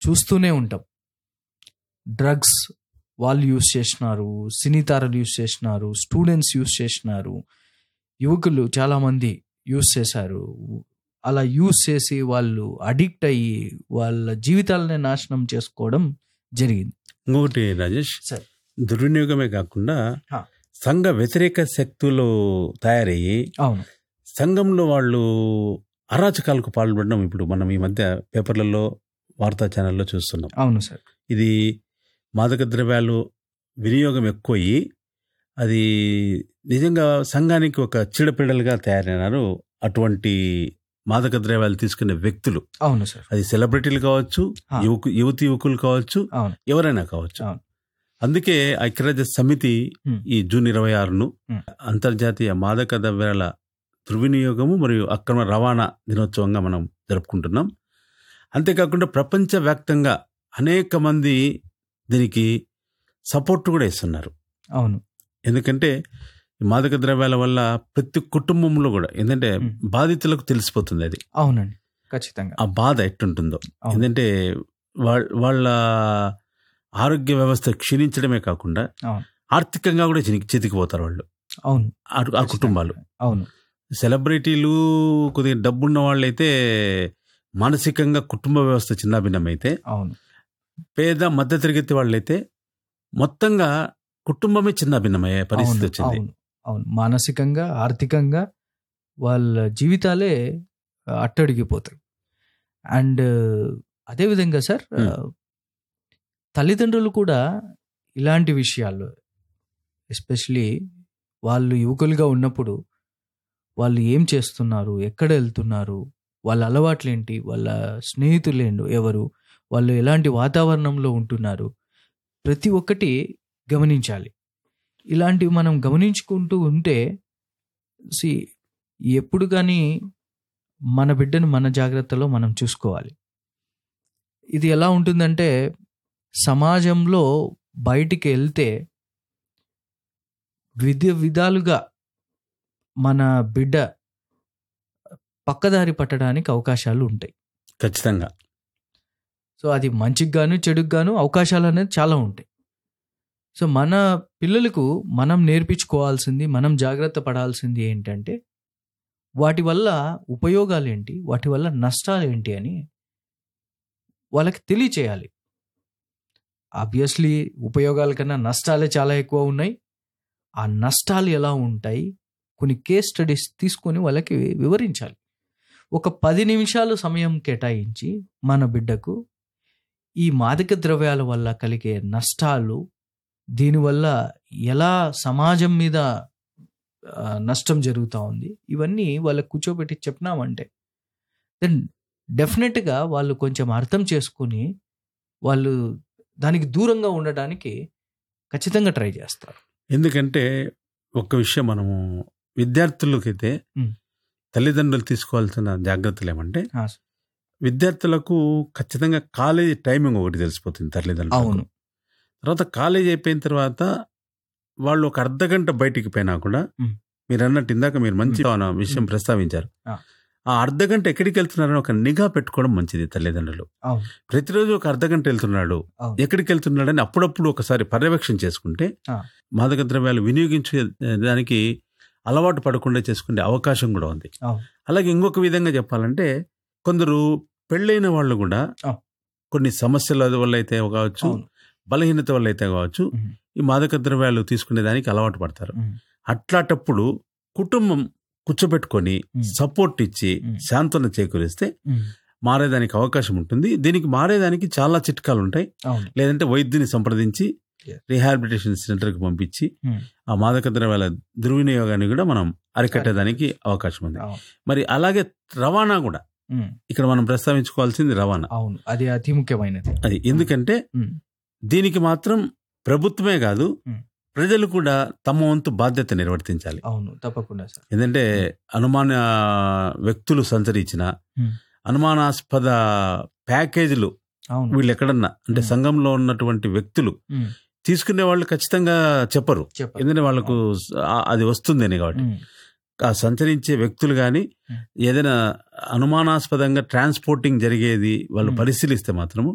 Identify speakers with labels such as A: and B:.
A: చూస్తూనే ఉంటాం డ్రగ్స్ వాళ్ళు యూస్ చేసినారు సినీతారలు యూస్ చేసినారు స్టూడెంట్స్ యూస్ చేసినారు యువకులు చాలామంది యూస్ చేశారు అలా యూస్ చేసి వాళ్ళు అడిక్ట్ అయ్యి వాళ్ళ జీవితాలనే నాశనం చేసుకోవడం జరిగింది
B: ఇంకొకటి రాజేష్
A: సార్.
B: దుర్వినియోగమే కాకుండా
A: హా.
B: సంఘ వ్యతిరేక శక్తులు తయారయ్యి
A: అవును
B: సంఘంలో వాళ్ళు అరాచకాలకు పాల్పడడం ఇప్పుడు మనం ఈ మధ్య పేపర్లలో వార్తా ఛానల్లో చూస్తున్నాం
A: అవును సార్
B: ఇది మాదక ద్రవ్యాలు వినియోగం ఎక్కువయ్యి అది నిజంగా సంఘానికి ఒక చీడపీడలుగా తయారైనారు అటువంటి మాదక ద్రవ్యాలు తీసుకునే వ్యక్తులు
A: అవును సార్
B: అది సెలబ్రిటీలు కావచ్చు
A: హా.
B: యువకు యువతి యువకులు కావచ్చు
A: అవును
B: ఎవరైనా కావచ్చు
A: అవును.
B: అందుకే ఐక్యరాజ్య సమితి
A: Hmm.
B: ఈ జూన్ ఇరవై ఆరును
A: Hmm.
B: అంతర్జాతీయ మాదక ద్రవ్యాల దుర్వినియోగము మరియు అక్రమ రవాణా దినోత్సవంగా మనం జరుపుకుంటున్నాం అంతేకాకుండా ప్రపంచవ్యాప్తంగా అనేక మంది దీనికి సపోర్ట్ కూడా ఇస్తున్నారు
A: అవును
B: ఎందుకంటే ఈ మాదక ద్రవ్యాల వల్ల ప్రతి కుటుంబంలో కూడా ఏంటంటే
A: Hmm.
B: బాధితులకు తెలిసిపోతుంది అది
A: అవునండి ఖచ్చితంగా
B: ఆ బాధ ఎట్టుంటుందో
A: అవును.
B: ఎందుకంటే వాళ్ళ వాళ్ళ ఆరోగ్య వ్యవస్థ క్షీణించడమే కాకుండా
A: అవును.
B: ఆర్థికంగా కూడా చితికి చితికిపోతారు వాళ్ళు
A: అవును
B: ఆ- ఆ కుటుంబాలు
A: అవును
B: సెలబ్రిటీలు కొద్దిగా డబ్బున్న వాళ్ళైతే మానసికంగా కుటుంబ వ్యవస్థ చిన్నాభిన్నమైతే
A: అవును
B: పేద మధ్యతరగతి వాళ్ళైతే మొత్తంగా కుటుంబమే చిన్నాభిన్నమయ్యే పరిస్థితి
A: అవును,
B: వచ్చింది
A: అవును అవును మానసికంగా ఆర్థికంగా వాళ్ళ జీవితాలే అట్టడిగిపోతాయి అండ్ అదేవిధంగా సార్
B: Hmm.
A: తల్లిదండ్రులు కూడా ఇలాంటి విషయాల్లో ఎస్పెషలీ వాళ్ళు యువకులుగా ఉన్నప్పుడు వాళ్ళు ఏం చేస్తున్నారు ఎక్కడ వెళ్తున్నారు వాళ్ళ అలవాట్లేంటి వాళ్ళ స్నేహితులేండు ఎవరు వాళ్ళు ఎలాంటి వాతావరణంలో ఉంటున్నారు ప్రతి ఒక్కటి గమనించాలి ఇలాంటివి మనం గమనించుకుంటూ ఉంటే సి ఎప్పుడు కానీ మన బిడ్డను మన జాగ్రత్తలో మనం చూసుకోవాలి ఇది ఎలా ఉంటుందంటే సమాజంలో బయటికి వెళ్తే విధ విధాలుగా మన బిడ్డ పక్కదారి పట్టడానికి అవకాశాలు ఉంటాయి
B: ఖచ్చితంగా
A: సో అది మంచికి గాను చెడుకు గాను అవకాశాలు అనేది చాలా ఉంటాయి సో మన పిల్లలకు మనం నేర్పించుకోవాల్సింది మనం జాగ్రత్త పడాల్సింది ఏంటంటే వాటి వల్ల ఉపయోగాలు ఏంటి వాటి వల్ల నష్టాలు ఏంటి అని వాళ్ళకి తెలియచేయాలి ఆబ్వియస్లీ ఉపయోగాల కన్నా నష్టాలే చాలా ఎక్కువ ఉన్నాయి ఆ నష్టాలు ఎలా ఉంటాయి కొన్ని కేస్ స్టడీస్ తీసుకొని వాళ్ళకి వివరించాలి ఒక పది నిమిషాలు సమయం కేటాయించి మన బిడ్డకు ఈ మాదక ద్రవ్యాల వల్ల కలిగే నష్టాలు దీనివల్ల ఎలా సమాజం మీద ఆ, నష్టం జరుగుతూ ఉంది ఇవన్నీ వాళ్ళకు కూర్చోబెట్టి చెప్పినామంటే దెన్ డెఫినెట్గా వాళ్ళు కొంచెం అర్థం చేసుకొని వాళ్ళు దానికి దూరంగా ఉండడానికి ఖచ్చితంగా ట్రై చేస్తారు
B: ఎందుకంటే ఒక విషయం మనము విద్యార్థులకైతే
A: Hmm.
B: తల్లిదండ్రులు తీసుకోవాల్సిన జాగ్రత్తలు ఏమంటే
A: ఆ,
B: విద్యార్థులకు ఖచ్చితంగా కాలేజీ టైమింగ్ ఒకటి తెలిసిపోతుంది తల్లిదండ్రులకు
A: అవును
B: తర్వాత కాలేజ్ అయిపోయిన తర్వాత వాళ్ళు ఒక అర్ధ గంట బయటికి పోయినా కూడా
A: మ్.
B: మీరు అన్నట్టు ఇందాక మీరు మంచి విషయం
A: మ్.
B: ప్రస్తావించారు
A: ఆ.
B: ఆ అర్ధ గంట ఎక్కడికి వెళ్తున్నారని ఒక నిఘా పెట్టుకోవడం మంచిది తల్లిదండ్రులు
A: అవును
B: ప్రతిరోజు ఒక అర్ధ గంట వెళ్తున్నాడు
A: అవును
B: ఎక్కడికి వెళ్తున్నాడని అప్పుడప్పుడు ఒకసారి పర్యవేక్షణ చేసుకుంటే
A: ఆ.
B: మాదక ద్రవ్యాలు వినియోగించే దానికి అలవాటు పడకుండా చేసుకునే అవకాశం కూడా ఉంది
A: అవును.
B: అలాగే ఇంకొక విధంగా చెప్పాలంటే కొందరు పెళ్ళైన వాళ్ళు కూడా
A: ఆ.
B: కొన్ని సమస్యల వల్ల అయితే కావచ్చు
A: అవును
B: బలహీనత వల్ల అయితే కావచ్చు
A: మ్మ్.
B: ఈ మాదక ద్రవ్యాలు తీసుకునే దానికి అలవాటు పడతారు
A: మ్మ్.
B: అట్లాటప్పుడు కుటుంబం కూర్చోబెట్టుకొని
A: మ్మ్.
B: సపోర్ట్ ఇచ్చి
A: మ్మ్.
B: శాంతన చేకూరిస్తే
A: మ్మ్.
B: మారేదానికి అవకాశం ఉంటుంది దీనికి మారేదానికి చాలా చిట్కాలు ఉంటాయి
A: అవును
B: లేదంటే వైద్యుని సంప్రదించి
A: Yes.
B: రీహాబిలిటేషన్ సెంటర్కి పంపించి
A: మ్మ్.
B: ఆ మాదక ద్రవ్యాల దుర్వినియోగాన్ని కూడా మనం అరికట్టడానికి అవకాశం ఉంది
A: అవును
B: మరి అలాగే రవాణా కూడా
A: మ్మ్.
B: ఇక్కడ మనం ప్రస్తావించుకోవాల్సింది రవాణా
A: అవును అది అతి ముఖ్యమైనది
B: అది ఎందుకంటే
A: మ్మ్.
B: దీనికి మాత్రం ప్రభుత్వమే కాదు
A: మ్మ్.
B: ప్రజలు కూడా తమ వంతు బాధ్యత నిర్వర్తించాలి
A: అవును తప్పకుండా సార్
B: ఎందుకంటే అనుమాన వ్యక్తులు సంచరించిన
A: మ్మ్.
B: అనుమానాస్పద ప్యాకేజీలు
A: అవును
B: వీళ్ళు ఎక్కడన్నా అంటే
A: మ్మ్.
B: సంఘంలో ఉన్నటువంటి వ్యక్తులు
A: మ్మ్.
B: తీసుకునే వాళ్ళు ఖచ్చితంగా చెప్పరు
A: చెప్పండి
B: ఎందుకంటే వాళ్ళకు ఆ- అది వస్తుందని కాబట్టి
A: మ్మ్.
B: ఆ సంచరించే వ్యక్తులు కానీ
A: మ్మ్.
B: ఏదైనా అనుమానాస్పదంగా ట్రాన్స్పోర్టింగ్ జరిగేది వాళ్ళు
A: మ్మ్.
B: పరిశీలిస్తే మాత్రము